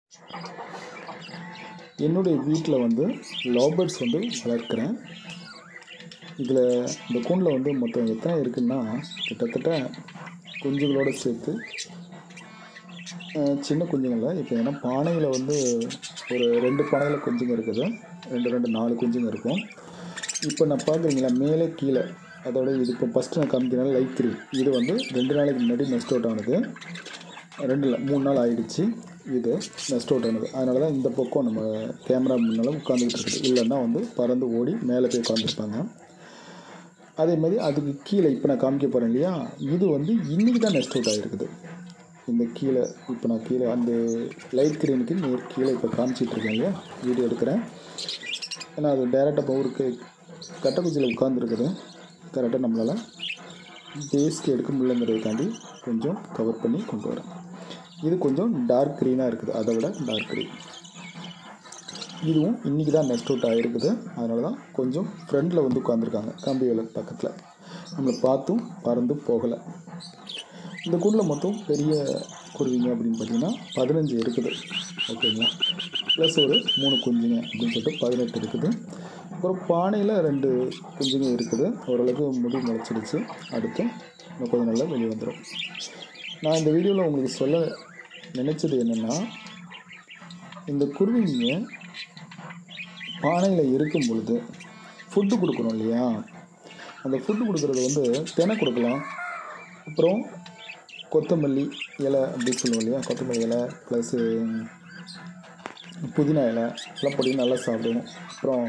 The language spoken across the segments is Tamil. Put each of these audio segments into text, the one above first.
என்னுடைய வீட்டில் வந்து லவ்பேர்ட்ஸ் வந்து வளர்க்குறேன் இதில் இந்த கூண்டில் வந்து மொத்தம் எத்தனை இருக்குன்னா கிட்டத்தட்ட குஞ்சுகளோடு சேர்த்து அஹ், சின்ன குஞ்சுங்கள இப்போ ஏன்னா பானையில் வந்து ஒரு ரெண்டு பானையில் குஞ்சுங்க இருக்குது ரெண்டு ரெண்டு நாலு குஞ்சுங்க இருக்கும் இப்போ நான் பார்க்குறீங்களா மேலே கீழே அதோட இது இப்போ ஃபஸ்ட்டு நான் காமிக்கிறேன் லைட் த்ரீ இது வந்து ரெண்டு நாளைக்கு முன்னாடி நெஸ்ட் அவுட் ஆனது ரெண்டு இல்லை மூணு நாள் ஆயிடுச்சு இது நெஸ்ட் அவுட் ஆனது அதனால தான் இந்த பக்கம் நம்ம கேமரா முன்னால் உட்காந்துக்கிட்டு இருக்குது இல்லைன்னா வந்து பறந்து ஓடி மேலே போய் உட்காந்துருப்பாங்க அதே மாதிரி அதுக்கு கீழே இப்போ நான் காமிக்க போகிறேன் இல்லையா இது வந்து இன்றைக்கி தான் நெஸ்ட் அவுட் ஆகிருக்குது இந்த கீழே இப்போ நான் கீழே அந்த லைட் கிரீனுக்கு நேர் கீழே இப்போ காமிச்சிட்டு இருக்கேன் இல்லையா வீடியோ எடுக்கிறேன் ஏன்னா அது டேரெக்டாக பவருக்கு கட்டக்குச்சியில் உட்காந்துருக்குது கரெக்டாக நம்மளால் பேஸ்க்கு எடுக்க முடியலங்கிறதுக்காண்டி கொஞ்சம் கவர் பண்ணி கொண்டு வரேன் இது கொஞ்சம் டார்க் க்ரீனாக இருக்குது அதை விட டார்க் க்ரீன் இதுவும் இன்றைக்கி தான் நெஸ்ட் அவுட் ஆகிருக்குது அதனால தான் கொஞ்சம் ஃப்ரண்டில் வந்து உட்காந்துருக்காங்க கம்பி வேலை பக்கத்தில் நம்மளை பார்த்தும் பறந்து போகலை இந்த கூண்டில் மொத்தம் பெரிய குருவிங்க அப்படின்னு பார்த்தீங்கன்னா பதினஞ்சு இருக்குது ஓகேங்களா ப்ளஸ் ஒரு மூணு குஞ்சுங்க அப்படின்னு சொல்லிட்டு பதினெட்டு இருக்குது அப்புறம் பானையில் ரெண்டு குஞ்சுங்க இருக்குது ஓரளவுக்கு முடி முளைச்சிடுச்சு அடுத்து இன்னும் கொஞ்சம் நல்லா வெளியே வந்துடும் நான் இந்த வீடியோவில் உங்களுக்கு சொல்ல நினச்சது என்னென்னா இந்த குருவிங்க பானையில் இருக்கும் பொழுது ஃபுட்டு கொடுக்கணும் இல்லையா அந்த ஃபுட்டு கொடுக்குறது வந்து தினை கொடுக்கலாம் அப்புறம் கொத்தமல்லி இலை அப்படின்னு சொல்லுவோம் இல்லையா கொத்தமல்லி இலை ப்ளஸ்ஸு புதினா இலை எல்லாம் போட்டு நல்லா சாப்பிடும் அப்புறம்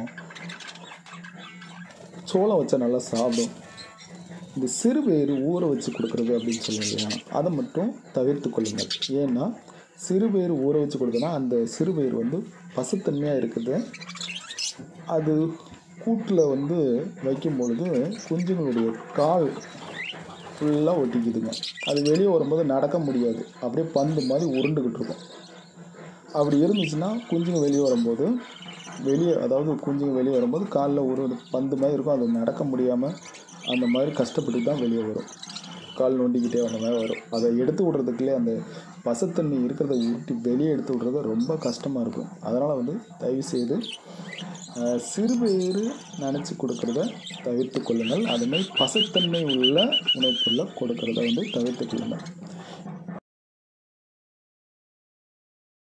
சோளம் வச்சா நல்லா சாப்பிடும் இந்த சிறுபயிறு ஊற வச்சு கொடுக்குறது அப்படின்னு சொல்லுவோம் இல்லையா அதை மட்டும் தவிர்த்து கொள்ளுங்கள் ஏன்னா சிறுபயிறு ஊற வச்சு கொடுத்தனா அந்த சிறுபயிறு வந்து பசுத்தன்மையாக இருக்குது அது கூட்டில் வந்து வைக்கும் பொழுது குஞ்சுங்களுடைய கால் ஃபுல்லாக ஒட்டிக்குதுங்க அது வெளியே வரும்போது நடக்க முடியாது அப்படியே பந்து மாதிரி உருண்டுக்கிட்டு இருக்கும் அப்படி இருந்துச்சுன்னா குஞ்சுங்க வெளியே வரும்போது வெளியே அதாவது குஞ்சுங்க வெளியே வரும்போது காலில் ஒரு பந்து மாதிரி இருக்கும் அது நடக்க முடியாமல் அந்த மாதிரி கஷ்டப்பட்டு தான் வெளியே வரும் கால் நொண்டிக்கிட்டே அந்த மாதிரி வரும் அதை எடுத்து விட்றதுக்குள்ளே அந்த பசத்தண்ணி இருக்கிறத ஊட்டி வெளியே எடுத்து விட்றது ரொம்ப கஷ்டமாக இருக்கும் அதனால் வந்து தயவு செய்து அஹ், சிறுபயிறு நினச்சி கொடுக்கறத தவிர்த்து கொள்ளுங்கள் அதுமாதிரி பசத்தன்மை உள்ள உணவுப் பொருளை கொடுக்கறத வந்து தவிர்த்து கொள்ளுங்கள்